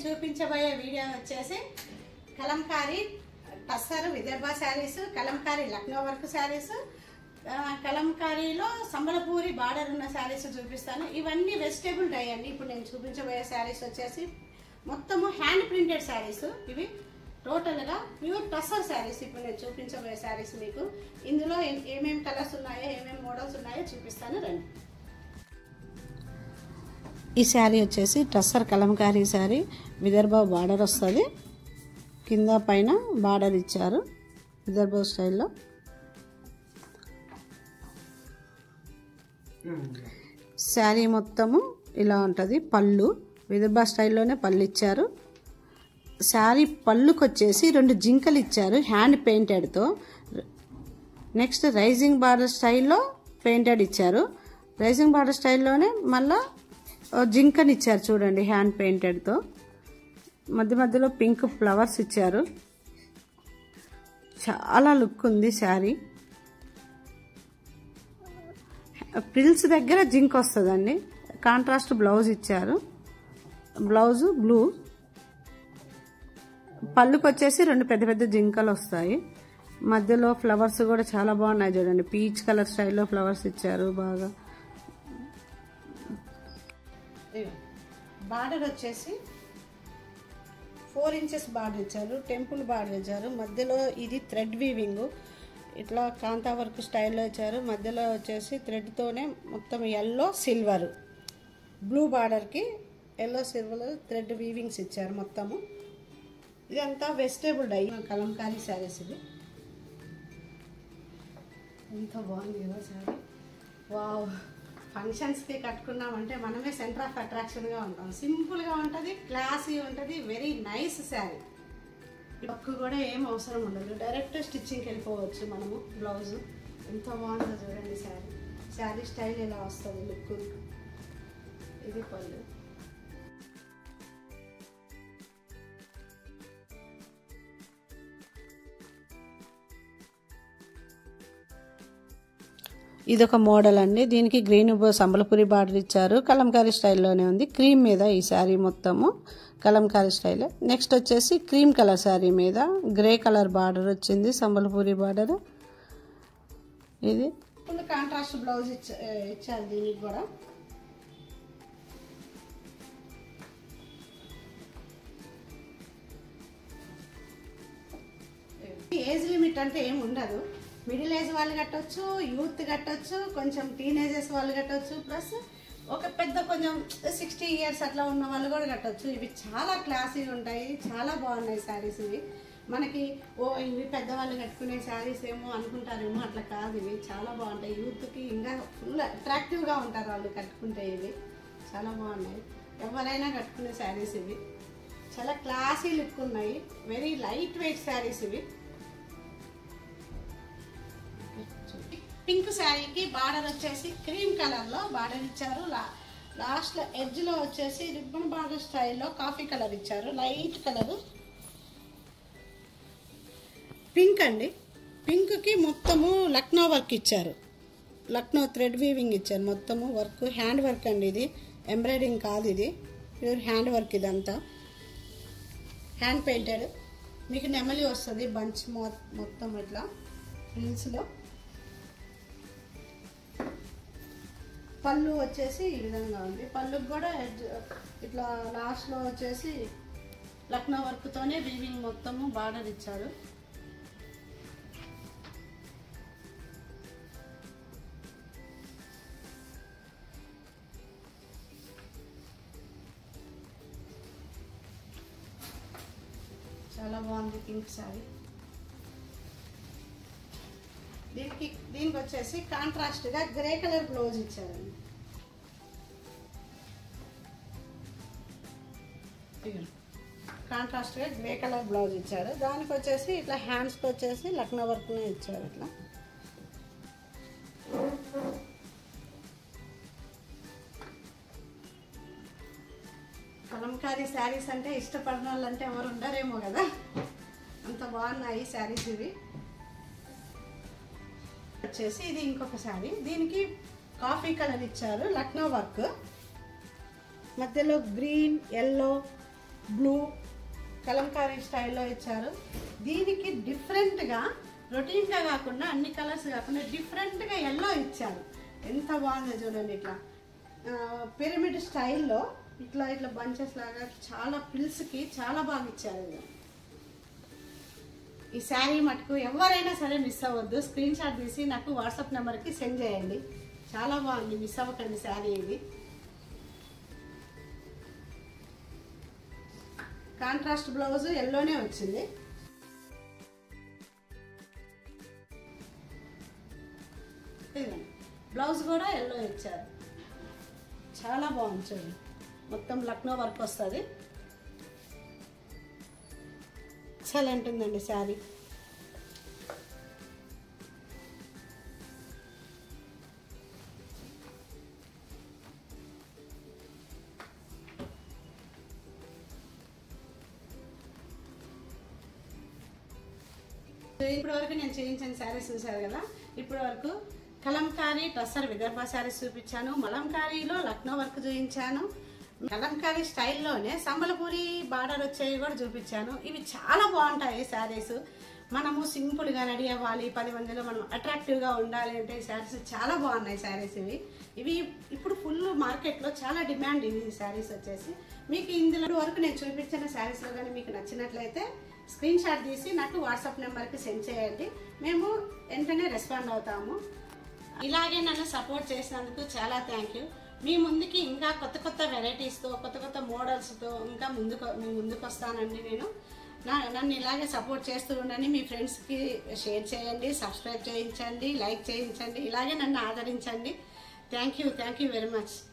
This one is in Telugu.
చూపించబోయే వీడియో వచ్చేసి కలంకారీ టస్సర్ విదర్భ శారీస్ కలంకారీ లక్నో వర్క్ శారీస్ ఆ, కలంకారీలో సంబలపూరి బార్డర్ ఉన్న శారీస్ చూపిస్తాను ఇవన్నీ వెజిటేబుల్ డై అండి ఇప్పుడు నేను చూపించబోయే శారీస్ వచ్చేసి మొత్తము హ్యాండ్ ప్రింటెడ్ శారీస్ ఇవి టోటల్గా ప్యూర్ టస్సర్ శారీస్ ఇప్పుడు నేను చూపించబోయే శారీస్ మీకు ఇందులో ఏ- ఏమేం కలర్స్ ఉన్నాయో ఏమేం మోడల్స్ ఉన్నాయో చూపిస్తాను రండి ఈ శారీ వచ్చేసి టస్సర్ కలంకారీ శారీ విదర్భ బార్డర్ వస్తుంది కింద పైన బార్డర్ ఇచ్చారు విదర్భ స్టైల్లో శారీ మొత్తము ఇలా ఉంటుంది పళ్ళు విదర్భ స్టైల్లోనే పళ్ళు ఇచ్చారు శారీ పళ్ళుకి వచ్చేసి రెండు జింకలు ఇచ్చారు హ్యాండ్ పెయింటెడ్తో నెక్స్ట్ రైజింగ్ బార్డర్ స్టైల్లో పెయింటెడ్ ఇచ్చారు రైజింగ్ బార్డర్ స్టైల్లోనే మళ్ళా ఓ జింకని ఇచ్చారు చూడండి హ్యాండ్ పెయింటెడ్తో మధ్య మధ్యలో పింక్ ఫ్లవర్స్ ఇచ్చారు చాలా లుక్ ఉంది శారీ ప్రిల్స్ దగ్గర జింక్ వస్తుందండి కాంట్రాస్ట్ బ్లౌజ్ ఇచ్చారు బ్లౌజు బ్లూ పళ్ళుకి వచ్చేసి రెండు పెద్ద పెద్ద జింకలు వస్తాయి మధ్యలో ఫ్లవర్స్ కూడా చాలా బాగున్నాయి చూడండి పీచ్ కలర్ స్టైల్లో ఫ్లవర్స్ ఇచ్చారు బాగా బార్డర్ వచ్చేసి ఫోర్ ఇంచెస్ బార్డర్ ఇచ్చారు టెంపుల్ బార్డర్ ఇచ్చారు మధ్యలో ఇది థ్రెడ్ వీవింగ్ ఇట్లా కాంతా వర్క్ స్టైల్లో ఇచ్చారు మధ్యలో వచ్చేసి థ్రెడ్తోనే మొత్తం ఎల్లో సిల్వర్ బ్లూ బార్డర్కి ఎల్లో సిల్వర్ థ్రెడ్ వీవింగ్స్ ఇచ్చారు మొత్తము ఇదంతా వెజిటేబుల్ డై కలంకారీ శారీస్ ఇది ఎంత బాగుంది కదా శారీ వావ్ ఫంక్షన్స్కి కట్టుకున్నామంటే మనమే సెంటర్ ఆఫ్ అట్రాక్షన్గా ఉంటాం సింపుల్గా ఉంటుంది క్లాసీ ఉంటుంది వెరీ నైస్ శారీ వర్క్ కూడా ఏం అవసరం ఉండదు డైరెక్ట్ స్టిచ్చింగ్కి వెళ్ళిపోవచ్చు మనము బ్లౌజ్ ఎంత బాగుందో చూడండి శారీ శారీ స్టైల్ ఇలా వస్తుంది లుక్ ఇది పళ్ళు ఇది ఒక మోడల్ అండి దీనికి గ్రీన్ సంబలపురి బార్డర్ ఇచ్చారు కలంకారీ స్టైల్లోనే ఉంది క్రీమ్ మీద ఈ శారీ మొత్తము కలంకారీ స్టైల్ నెక్స్ట్ వచ్చేసి క్రీమ్ కలర్ శారీ మీద గ్రే కలర్ బార్డర్ వచ్చింది సంబలపురి బార్డర్ ఇది ఫుల్ కాంట్రాస్ట్ బ్లౌజ్ ఇచ్చారు దీనికి కూడా ఏజ్ లిమిట్ అంటే ఏమి ఉండదు మిడిల్ ఏజ్ వాళ్ళు కట్టొచ్చు యూత్ కట్టొచ్చు కొంచెం టీనేజర్స్ వాళ్ళు కట్టొచ్చు ప్లస్ ఒక పెద్ద కొంచెం సిక్స్టీ ఇయర్స్ అట్లా ఉన్న వాళ్ళు కూడా కట్టొచ్చు ఇవి చాలా క్లాసీగా ఉంటాయి చాలా బాగున్నాయి శారీస్ ఇవి మనకి ఓ ఇవి పెద్దవాళ్ళు కట్టుకునే శారీస్ ఏమో అనుకుంటారేమో అట్లా కాదు ఇవి చాలా బాగుంటాయి యూత్కి ఇంకా ఫుల్ అట్రాక్టివ్గా ఉంటారు వాళ్ళు కట్టుకుంటే ఇవి చాలా బాగున్నాయి ఎవరైనా కట్టుకునే శారీస్ ఇవి చాలా క్లాసీ లుక్ ఉన్నాయి వెరీ లైట్ వెయిట్ శారీస్ ఇవి పింక్ శారీకి బార్డర్ వచ్చేసి క్రీమ్ కలర్లో బార్డర్ ఇచ్చారు లా లాస్ట్లో ఎడ్జ్లో వచ్చేసి రిబ్బన్ బార్డర్ స్టైల్లో కాఫీ కలర్ ఇచ్చారు లైట్ కలరు పింక్ అండి పింక్కి మొత్తము లక్నో వర్క్ ఇచ్చారు లక్నో థ్రెడ్ వీవింగ్ ఇచ్చారు మొత్తము వర్క్ హ్యాండ్ వర్క్ అండి ఇది ఎంబ్రాయిడింగ్ కాదు ఇది ప్యూర్ హ్యాండ్ వర్క్ ఇదంతా హ్యాండ్ పెయింటెడ్ మీకు నెమలి వస్తుంది బంచ్ మొత్తం ఇట్లా హిల్స్లో పళ్ళు వచ్చేసి ఈ విధంగా ఉంది పళ్ళుకి కూడా ఎడ్జ్- ఇట్లా లాస్ట్లో వచ్చేసి లక్నో వర్క్తోనే వీవింగ్ మొత్తము బార్డర్ ఇచ్చారు చాలా బాగుంది పింక్ శారీ దీనికి దీనికి వచ్చేసి కాంట్రాస్ట్గా గ్రే కలర్ బ్లౌజ్ ఇచ్చారండి కాంట్రాస్ట్గా గ్రే కలర్ బ్లౌజ్ ఇచ్చారు దానికి వచ్చేసి ఇట్లా హ్యాండ్స్కి వచ్చేసి లక్నో వర్క్నే ఇచ్చారు ఇట్లా కలంకారీ శారీస్ అంటే ఇష్టపడిన వాళ్ళంటే ఎవరు ఉండరేమో కదా అంత బాగున్నాయి శారీస్ ఇవి వచ్చేసి ఇది ఇంకొక శారీ దీనికి కాఫీ కలర్ ఇచ్చారు లక్నో వర్క్ మధ్యలో గ్రీన్ ఎల్లో బ్లూ కలంకారీ స్టైల్లో ఇచ్చారు దీనికి డిఫరెంట్గా రొటీన్గా కాకుండా అన్ని కలర్స్ కాకుండా డిఫరెంట్గా ఎల్లో ఇచ్చారు ఎంత బాగుందో చూడండి ఇట్లా పిరమిడ్ స్టైల్లో ఇట్లా ఇట్లా బంచెస్ లాగా చాలా పిల్స్కి చాలా బాగా ఇచ్చారు ఇది ఈ శారీ మటుకు ఎవరైనా సరే మిస్ అవ్వద్దు స్క్రీన్ షాట్ తీసి నాకు వాట్సాప్ నెంబర్కి సెండ్ చేయండి చాలా బాగుంది మిస్ అవ్వకండి శారీ ఇది కాంట్రాస్ట్ బ్లౌజ్ ఎల్లోనే వచ్చింది ఇదిగోండి. బ్లౌజ్ కూడా ఎల్లో ఇచ్చారు చాలా బాగుంది చూడండి మొత్తం లక్నో వర్క్ వస్తుంది ఎక్సలెంట్ ఉందండి శారీ ఇప్పటి వరకు నేను చేయించిన శారీస్ చూశారు కదా ఇప్పటి వరకు కలంకారీ టస్సర్ విదర్భ శారీస్ చూపించాను మలంకారీలో లక్నో వర్క్ చూపించాను కలంకారీ స్టైల్లోనే సంబలపూరి బార్డర్ వచ్చేవి కూడా చూపించాను ఇవి చాలా బాగుంటాయి శారీస్ మనము సింపుల్గా రెడీ అవ్వాలి పది మందిలో మనం అట్రాక్టివ్గా ఉండాలి అంటే శారీస్ చాలా బాగున్నాయి శారీస్ ఇవి ఇవి ఇప్పుడు ఫుల్ మార్కెట్లో చాలా డిమాండ్ ఇవి శారీస్ వచ్చేసి మీకు ఇందులో వరకు నేను చూపించిన శారీస్లో కానీ మీకు నచ్చినట్లయితే స్క్రీన్ షాట్ తీసి నాకు వాట్సాప్ నెంబర్కి సెండ్ చేయండి మేము వెంటనే రెస్పాండ్ అవుతాము ఇలాగే నన్ను సపోర్ట్ చేసినందుకు చాలా థ్యాంక్ యూ మీ ముందుకి ఇంకా కొత్త కొత్త వెరైటీస్తో కొత్త కొత్త మోడల్స్తో ఇంకా ముందుకు మీ ముందుకు వస్తానండి నేను నా నన్ను ఇలాగే సపోర్ట్ చేస్తూ ఉండండి మీ ఫ్రెండ్స్కి షేర్ చేయండి సబ్స్క్రైబ్ చేయించండి లైక్ చేయించండి ఇలాగే నన్ను ఆదరించండి thank you thank you very much